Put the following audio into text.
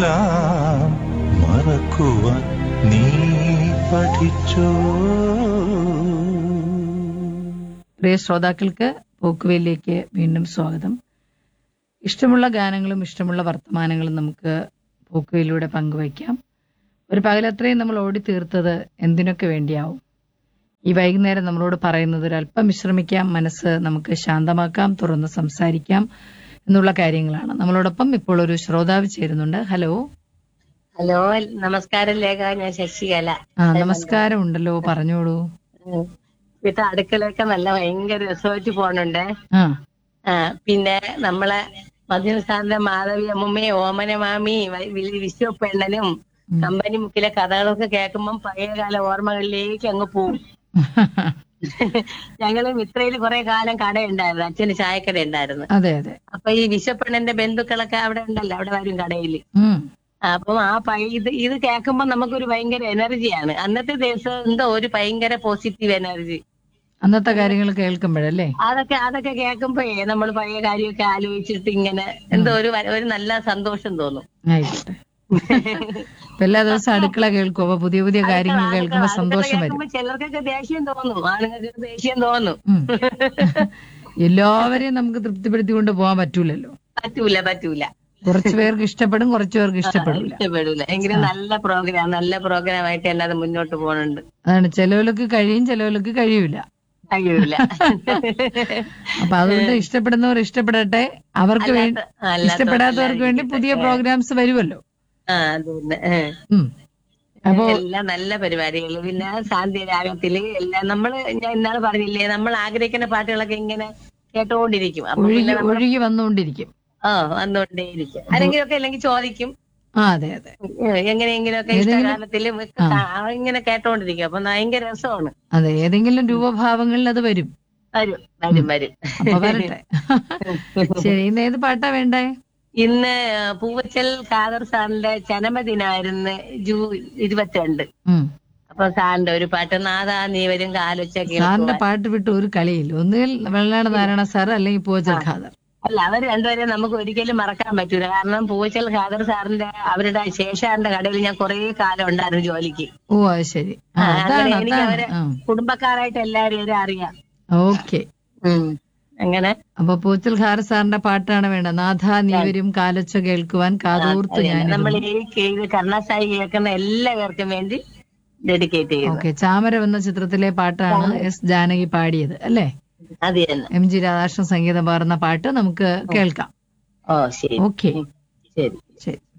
എല്ലാം മറക്കുവാൻ നീ പഠിച്ചോ പ്രിയ ശ്രോതാക്കൾക്ക് പോക്കുവയിലേക്ക് വീണ്ടും സ്വാഗതം ഇഷ്ടമുള്ള ഗാനങ്ങളും ഇഷ്ടമുള്ള വർത്തമാനങ്ങളും നമുക്ക് പോക്കുവയിലൂടെ പങ്കുവയ്ക്കാം ഒരു പകലത്രയും നമ്മൾ ഓടി തീർത്തത് എന്തിനൊക്കെ വേണ്ടിയാവും ഈ വൈകുന്നേരം നമ്മളോട് പറയുന്നത് ഒരു അല്പം വിശ്രമിക്കാം മനസ്സ് നമുക്ക് ശാന്തമാക്കാം തുറന്ന് സംസാരിക്കാം എന്നുള്ള കാര്യങ്ങളാണ് നമ്മളോടൊപ്പം ഇപ്പോൾ ഒരു ശ്രോതാവ് ചേരുന്നുണ്ട് ഹലോ ഹലോ നമസ്കാരം ലേഖ ഞാൻ ശശികല ആ നമസ്കാരം ഉണ്ടല്ലോ പറഞ്ഞോളൂ ഉം. വീട്ടിൽ അടുക്കളയൊക്കെ നല്ല ഭയങ്കര രസമായിട്ട് പോണുണ്ട് ആ ആ പിന്നെ നമ്മളെ മധ്യസ്ഥാനത്തെ മാധവി അമ്മുമ്മയും ഓമന മാമി വിശ്വപ്പെണ്ണനും കമ്പനി മുക്കിലെ കഥകളൊക്കെ കേൾക്കുമ്പം പഴയകാല ഓർമ്മകളിലേക്ക് അങ്ങ് പോവും ഞങ്ങള് മിത്രയിൽ കുറെ കാലം കടയുണ്ടായിരുന്നു അച്ഛന് ചായക്കട ഉണ്ടായിരുന്നു അതെ അതെ അപ്പൊ ഈ വിശ്വപ്പെണ്ണന്റെ ബന്ധുക്കളൊക്കെ അവിടെ ഉണ്ടല്ലോ അവിടെ വരും കടയില് ഉം അപ്പം ആ പൈ ഇത് ഇത് കേൾക്കുമ്പോൾ നമുക്കൊരു ഭയങ്കര എനർജിയാണ് അന്നത്തെ ദിവസം എന്തോ ഒരു ഭയങ്കര പോസിറ്റീവ് എനർജി അന്നത്തെ കാര്യങ്ങൾ കേൾക്കുമ്പോഴല്ലേ അതൊക്കെ അതൊക്കെ കേൾക്കുമ്പോഴേ നമ്മൾ പഴയ കാര്യമൊക്കെ ആലോചിച്ചിട്ട് ഇങ്ങനെ എന്തോ ഒരു വ- ഒരു നല്ല സന്തോഷം തോന്നും ആയിക്കോട്ടെ ഇപ്പൊ എല്ലാ ദിവസവും അടുക്കള കേൾക്കും അപ്പൊ പുതിയ പുതിയ കാര്യങ്ങൾ കേൾക്കുമ്പോ അതൊക്കെ സന്തോഷം വരും കേൾക്കുമ്പോ ചിലർക്കൊക്കെ ദേഷ്യം തോന്നും ആണുങ്ങൾക്ക് ദേഷ്യം തോന്നും ഉം. എല്ലാവരെയും നമുക്ക് തൃപ്തിപ്പെടുത്തിക്കൊണ്ട് പോകാൻ പറ്റൂലല്ലോ പറ്റൂല പറ്റൂല കുറച്ചു പേർക്ക് ഇഷ്ടപ്പെടും കുറച്ചു പേർക്ക് ഇഷ്ടപ്പെടില്ല ഇഷ്ടപ്പെടൂല എങ്കിലും നല്ല പ്രോഗ്രാം നല്ല പ്രോഗ്രാം ആയിട്ട് തന്നെ അത് മുന്നോട്ട് പോകുന്നുണ്ട് അതാണ് ചിലവർക്ക് കഴിയും ചിലവർക്ക് കഴിയൂല കഴിയൂല അപ്പൊ അതുകൊണ്ട് ഇഷ്ടപ്പെടുന്നവർ ഇഷ്ടപ്പെടട്ടെ അവർക്ക് വേണ്ടി അല്ലാത്ത- ഇഷ്ടപ്പെടാത്തവർക്ക് വേണ്ടി പുതിയ പ്രോഗ്രാംസ് വരുമല്ലോ ആ അത് തന്നെ ഏ. ഉം അപ്പൊ എല്ലാം നല്ല പരിപാടികൾ പിന്നെ ശാന്തി രാഗത്തില് എല്ലാം നമ്മള് ഞാൻ ഇന്നാള് പറഞ്ഞില്ലേ നമ്മൾ ആഗ്രഹിക്കുന്ന പാട്ടുകളൊക്കെ ഇങ്ങനെ കേട്ടോണ്ടിരിക്കും അപ്പൊ ഒഴുകി പിന്നെ നമ്മൾ ഒഴുകി വന്നുകൊണ്ടിരിക്കും ആ വന്നുകൊണ്ടേയിരിക്കും ആരെങ്കിലും ഒക്കെ അല്ലെങ്കിൽ ചോദിക്കും ആ അതെ അതെ ഏ, എങ്ങനെയെങ്കിലുമൊക്കെ ഇഷ്ടകാലത്തിലും ഒക്കെ കാ- ഇങ്ങനെ കേട്ടോണ്ടിരിക്കും അപ്പൊ ഭയങ്കര രസമാണ് അതെ ഏതെങ്കിലും രൂപഭാവങ്ങളിൽ അത് വരും വരും വരും വരും അപ്പൊ വരട്ടെ ശരി ഇന്ന് ഏത് പാട്ടാ വേണ്ടേ ഇന്ന് പൂവച്ചൽ ഖാദർ സാറിന്റെ ജന്മദിനായിരുന്നു ജൂൺ ഇരുപത്തിരണ്ട് ഉം അപ്പൊ സാറിന്റെ ഒരു പാട്ട് നാദാ നീ വരും കാലൊച്ച സാറിന്റെ പാട്ട് വിട്ട് ഒരു കളിയില്ല ഒന്നുകിൽ വെള്ളനാട് നാരായണ സാർ അല്ലെങ്കിൽ പൂവച്ചൽ ഖാദർ അല്ല അവർ രണ്ടുപേരെ നമുക്ക് ഒരിക്കലും മറക്കാൻ പറ്റൂല കാരണം പൂച്ചൽ ഖാദർ സാറിന്റെ അവരുടെ ശേഷാറിന്റെ കടയിൽ ഞാൻ കുറെ കാലം ഉണ്ടായിരുന്നു ജോലിക്ക് ഓ അത് ശരി ആ, ആ, അതാണ് അങ്ങനെ എനിക്ക് അതാണ് അവരെ ആ കുടുംബക്കാരായിട്ട് എല്ലാവരും അറിയാം ഓക്കെ അങ്ങനെ അപ്പൊ പൂച്ചൽ ഖാദർ സാറിന്റെ പാട്ടാണ് വേണ്ടത് നാഥ നീ വരും കാലൊച്ച കേൾക്കുവാൻ കാതോർത്ത് ഞാൻ നമ്മൾ ഈ ഇത് കർണാസായി കേൾക്കുന്ന എല്ലാവർക്കും വേണ്ടി ഡെഡിക്കേറ്റ് ചെയ്യുന്നു ഓക്കെ ചാമരം എന്ന ചിത്രത്തിലെ പാട്ടാണ് എസ് ജാനകി പാടിയത് അല്ലേ അത് തന്നെ എം ജി രാധാകൃഷ്ണൻ സംഗീതം പാടുന്ന പാട്ട് നമുക്ക് കേൾക്കാം ഓ ശരി ഓക്കെ ശരി ശരി